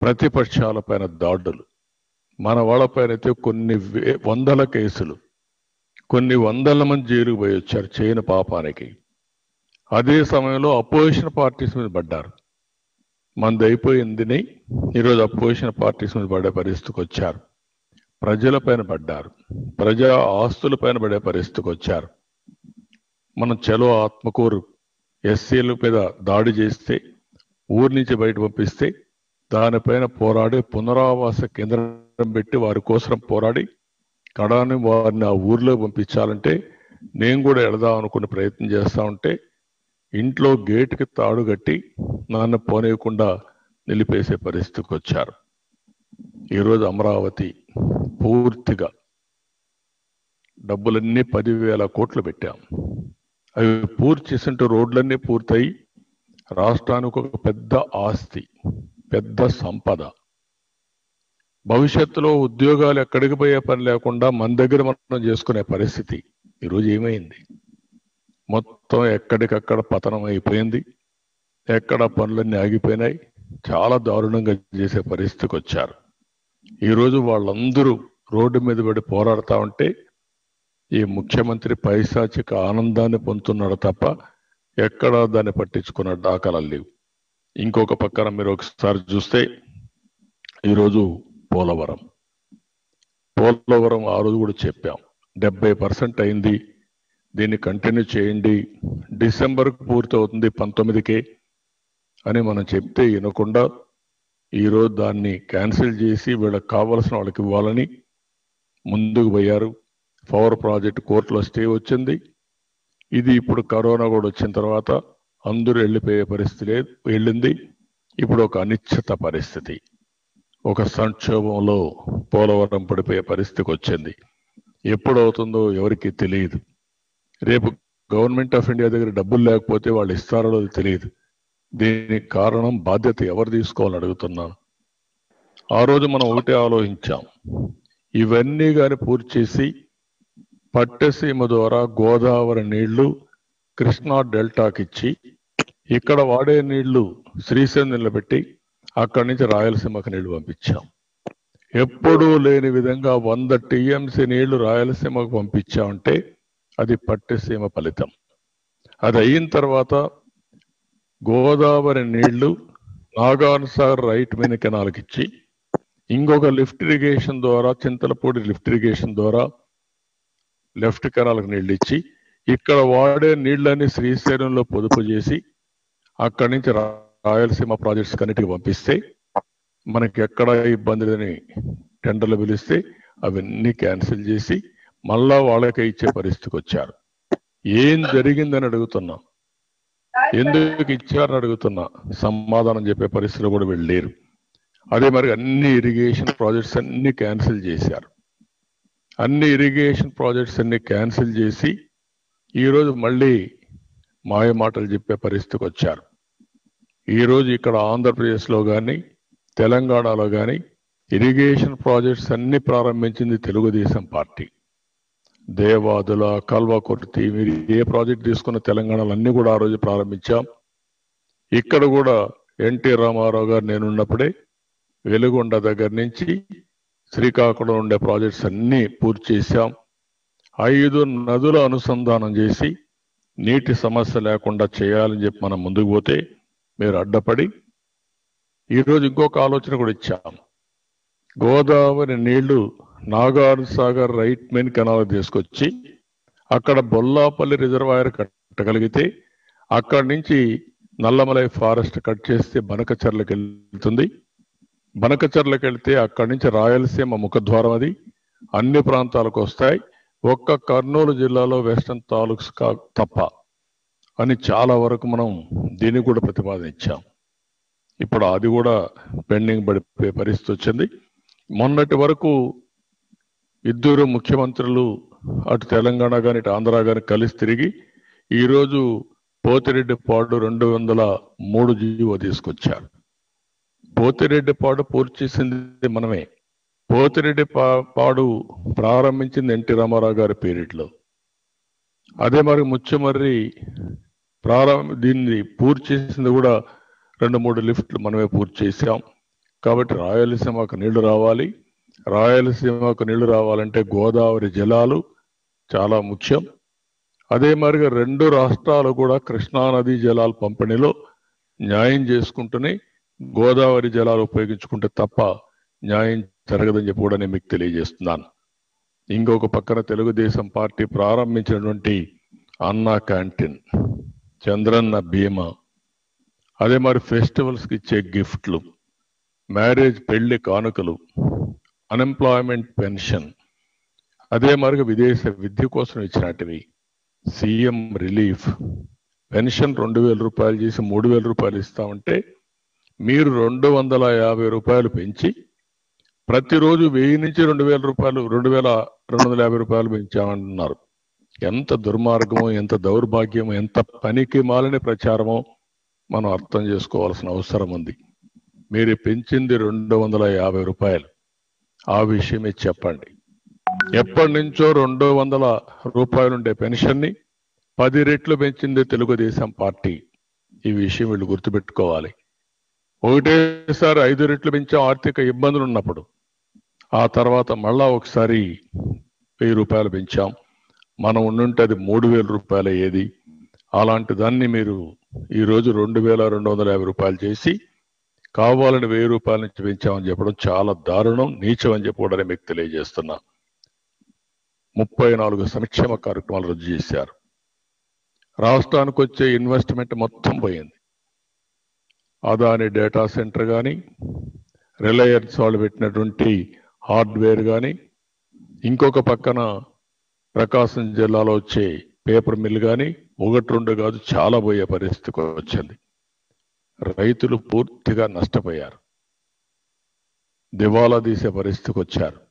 ప్రతిపక్షాలపైన దాడులు మన వాళ్ళపైన అయితే కొన్ని వే- వందల కేసులు కొన్ని వందల మంది జైలుకు పోయి వచ్చారు చేయని పాపానికి అదే సమయంలో అపోజిషన్ పార్టీస్ మీద పడ్డారు మంది అయిపోయిందని ఈరోజు అపోజిషన్ పార్టీస్ మీద పడే పరిస్థితికి వచ్చారు ప్రజలపైన పడ్డారు ప్రజా ఆస్తులపైన పడే పరిస్థితికి వచ్చారు మనం చలో ఆత్మకూరు ఎస్సీల మీద దాడి చేస్తే ఊరి నుంచి బయట పంపిస్తే దానిపైన పోరాడి పునరావాస కేంద్రం పెట్టి వారి కోసం పోరాడి కడాని వారిని ఆ ఊర్లో పంపించాలంటే నేను కూడా వెళదాం అనుకునే ప్రయత్నం చేస్తా ఉంటే ఇంట్లో గేటుకి తాడు కట్టి నాన్న పోనీయకుండా నిలిపేసే పరిస్థితికి వచ్చారు ఈరోజు అమరావతి పూర్తిగా డబ్బులన్నీ పదివేల కోట్లు పెట్టాం అవి పూర్తి చేసింటూ రోడ్లన్నీ పూర్తయి రాష్ట్రానికి ఒక పెద్ద ఆస్తి పెద్ద సంపద భవిష్యత్తులో ఉద్యోగాలు ఎక్కడికి పోయే పని లేకుండా మన దగ్గర మనం చేసుకునే పరిస్థితి ఈరోజు ఏమైంది మొత్తం ఎక్కడికక్కడ పతనం అయిపోయింది ఎక్కడ పనులన్నీ ఆగిపోయినాయి చాలా దారుణంగా చేసే పరిస్థితికి వచ్చారు ఈరోజు వాళ్ళందరూ రోడ్డు మీద పడి పోరాడుతా ఉంటే ఈ ముఖ్యమంత్రి పైశాచిక ఆనందాన్ని పొందుతున్నాడు తప్ప ఎక్కడా దాన్ని పట్టించుకున్న దాఖలాలు లేవు ఇంకొక పక్కన మీరు ఒకసారి చూస్తే ఈరోజు పోలవరం పోలవరం ఆ రోజు కూడా చెప్పాం డెబ్బై పర్సెంట్ అయింది దీన్ని కంటిన్యూ చేయండి డిసెంబర్కు పూర్తి అవుతుంది పంతొమ్మిదికే అని మనం చెప్తే వినకుండా ఈరోజు దాన్ని క్యాన్సిల్ చేసి వీళ్ళకి కావలసిన వాళ్ళకి ఇవ్వాలని ముందుకు పోయారు పవర్ ప్రాజెక్ట్ కోర్టులో స్టే వచ్చింది ఇది ఇప్పుడు కరోనా కూడా వచ్చిన తర్వాత అందరూ వెళ్ళిపోయే పరిస్థితి లేదు వెళ్ళింది ఇప్పుడు ఒక అనిశ్చిత పరిస్థితి ఒక సంక్షోభంలో పోలవరం పడిపోయే పరిస్థితికి వచ్చింది ఎప్పుడు అవుతుందో ఎవరికి తెలియదు రేపు గవర్నమెంట్ ఆఫ్ ఇండియా దగ్గర డబ్బులు లేకపోతే వాళ్ళు ఇస్తారో లేదో తెలియదు దీనికి కారణం బాధ్యత ఎవరు తీసుకోవాలని అడుగుతున్నాను ఆ రోజు మనం ఒకటే ఆలోచించాం ఇవన్నీ కానీ పూర్తి చేసి పట్టసీమ ద్వారా గోదావరి నీళ్లు కృష్ణా డెల్టాకి ఇచ్చి ఇక్కడ వాడే నీళ్లు శ్రీశైలం నిలబెట్టి అక్కడి నుంచి రాయలసీమకు నీళ్లు పంపించాం ఎప్పుడూ లేని విధంగా వంద టీఎంసీ నీళ్లు రాయలసీమకు పంపించామంటే అది పట్టసీమ ఫలితం అది అయిన తర్వాత గోదావరి నీళ్లు నాగార్ సాగర్ రైట్ మెయిన్ కెనాల్కి ఇచ్చి ఇంకొక లిఫ్ట్ ఇరిగేషన్ ద్వారా చింతలపూడి లిఫ్ట్ ఇరిగేషన్ ద్వారా లెఫ్ట్ కెనాల్కి నీళ్లు ఇచ్చి ఇక్కడ వాడే నీళ్ళని శ్రీశైలంలో పొదుపు చేసి అక్కడి నుంచి రా- రాయలసీమ ప్రాజెక్ట్స్ కన్నిటికి పంపిస్తే మనకి ఎక్కడ ఇబ్బంది లేని టెండర్లు పిలిస్తే అవన్నీ క్యాన్సిల్ చేసి మళ్ళా వాళ్ళకే ఇచ్చే పరిస్థితికి వచ్చారు ఏం జరిగిందని అడుగుతున్నా ఎందుకు ఇచ్చారని అడుగుతున్నా సమాధానం చెప్పే పరిస్థితిలో కూడా వెళ్ళలేరు అదే మరి అన్ని ఇరిగేషన్ ప్రాజెక్ట్స్ అన్ని క్యాన్సిల్ చేశారు అన్ని ఇరిగేషన్ ప్రాజెక్ట్స్ అన్ని క్యాన్సిల్ చేసి ఈరోజు మళ్ళీ మాయ మాటలు చెప్పే పరిస్థితికి వచ్చారు ఈరోజు ఇక్కడ ఆంధ్రప్రదేశ్లో కానీ తెలంగాణలో కానీ ఇరిగేషన్ ప్రాజెక్ట్స్ అన్ని ప్రారంభించింది తెలుగుదేశం పార్టీ దేవాదుల కల్వకుర్తి మీరు ఏ ప్రాజెక్ట్ తీసుకున్న తెలంగాణలో అన్ని కూడా ఆ రోజు ప్రారంభించాం ఇక్కడ కూడా ఎన్టీ రామారావు గారు నేనున్నప్పుడే వెలుగొండ దగ్గర నుంచి శ్రీకాకుళం ఉండే ప్రాజెక్ట్స్ అన్ని పూర్తి చేశాం ఐదు నదుల అనుసంధానం చేసి నీటి సమస్య లేకుండా చేయాలని చెప్పి మనం ముందుకు పోతే మీరు అడ్డపడి ఈరోజు ఇంకొక ఆలోచన కూడా ఇచ్చాం గోదావరి నీళ్లు Nagar Sagar right main canal తీసుకొచ్చి అక్కడ బొల్లాపల్లి రిజర్వాయర్ కట్టగలిగితే అక్కడి నుంచి నల్లమలై ఫారెస్ట్ కట్ చేస్తే బనకచర్లకు వెళ్తుంది బనకచర్లకు వెళ్తే అక్కడి నుంచి రాయలసీమ ముఖద్వారం అది అన్ని ప్రాంతాలకు వస్తాయి ఒక్క కర్నూలు జిల్లాలో వెస్టర్న్ తాలూక్స్ కా తప్ప అని చాలా వరకు మనం దీన్ని కూడా ప్రతిపాదన ఇచ్చాం ఇప్పుడు అది కూడా పెండింగ్ పడిపోయే పరిస్థితి వచ్చింది మొన్నటి వరకు ఇద్దరు ముఖ్యమంత్రులు అటు తెలంగాణ కానీ ఇటు ఆంధ్ర కానీ కలిసి తిరిగి ఈరోజు పోతిరెడ్డి పాడు రెండు వందల మూడు జీవో తీసుకొచ్చారు పోతిరెడ్డి పాడు పూర్తి చేసింది మనమే పోతిరెడ్డి పా- పాడు ప్రారంభించింది ఎన్టీ రామారావు గారి పీరియడ్లో అదే మరి ముచ్చమర్రి ప్రారంభ దీన్ని పూర్తి చేసింది కూడా రెండు మూడు లిఫ్ట్లు మనమే పూర్తి చేశాం కాబట్టి రాయలసీమకు నీళ్లు రావాలి రాయలసీమకు నీళ్లు రావాలంటే గోదావరి జలాలు చాలా ముఖ్యం అదే మరిగా రెండు రాష్ట్రాలు కూడా కృష్ణానది జలాల పంపిణీలో న్యాయం చేసుకుంటూనే గోదావరి జలాలు ఉపయోగించుకుంటే తప్ప న్యాయం జరగదని చెప్పి కూడా నేను మీకు తెలియజేస్తున్నాను ఇంకొక పక్కన తెలుగుదేశం పార్టీ ప్రారంభించినటువంటి అన్నా క్యాంటీన్ చంద్రన్న బీమా అదే మరి ఫెస్టివల్స్కి ఇచ్చే గిఫ్ట్లు మ్యారేజ్ పెళ్లి కానుకలు అన్ఎంప్లాయ్మెంట్ పెన్షన్ అదే మరి విదేశ విద్య కోసం ఇచ్చినటివి సీఎం రిలీఫ్ పెన్షన్ రెండు వేల రూపాయలు చేసి మూడు వేల రూపాయలు ఇస్తామంటే మీరు రెండు వందల యాభై రూపాయలు పెంచి ప్రతిరోజు వెయ్యి నుంచి రెండు వేల రూపాయలు రెండు వేల రెండు వందల యాభై రూపాయలు పెంచామంటున్నారు ఎంత దుర్మార్గమో ఎంత దౌర్భాగ్యమో ఎంత పనికి మాలని ప్రచారమో మనం అర్థం చేసుకోవాల్సిన అవసరం ఉంది మీరు పెంచింది రెండు వందల యాభై రూపాయలు ఆ విషయమే చెప్పండి ఎప్పటి నుంచో రెండు వందల రూపాయలు ఉండే పెన్షన్ని పది రెట్లు పెంచింది తెలుగుదేశం పార్టీ ఈ విషయం వీళ్ళు గుర్తుపెట్టుకోవాలి ఒకటేసారి ఐదు రెట్లు పెంచాం ఆర్థిక ఇబ్బందులు ఉన్నప్పుడు ఆ తర్వాత మళ్ళా ఒకసారి వెయ్యి రూపాయలు పెంచాం మనం ఉండుంటే అది మూడు వేల రూపాయలు అయ్యేది అలాంటి దాన్ని మీరు ఈ రోజు రెండు వేల రెండు వందల యాభై రూపాయలు చేసి కావాలని వెయ్యి రూపాయల నుంచి పెంచామని చెప్పడం చాలా దారుణం నీచం అని చెప్పి కూడా నేను మీకు తెలియజేస్తున్నా ముప్పై నాలుగు సంక్షేమ కార్యక్రమాలు రద్దు చేశారు రాష్ట్రానికి వచ్చే ఇన్వెస్ట్మెంట్ మొత్తం పోయింది అదాని డేటా సెంటర్ కానీ రిలయన్స్ వాళ్ళు పెట్టినటువంటి హార్డ్వేర్ కానీ ఇంకొక పక్కన ప్రకాశం జిల్లాలో వచ్చే పేపర్ మిల్ కానీ ఒకటి రెండు కాదు చాలా పోయే పరిస్థితికి వచ్చింది రైతులు పూర్తిగా నష్టపోయారు దివాలా తీసే పరిస్థితికి వచ్చారు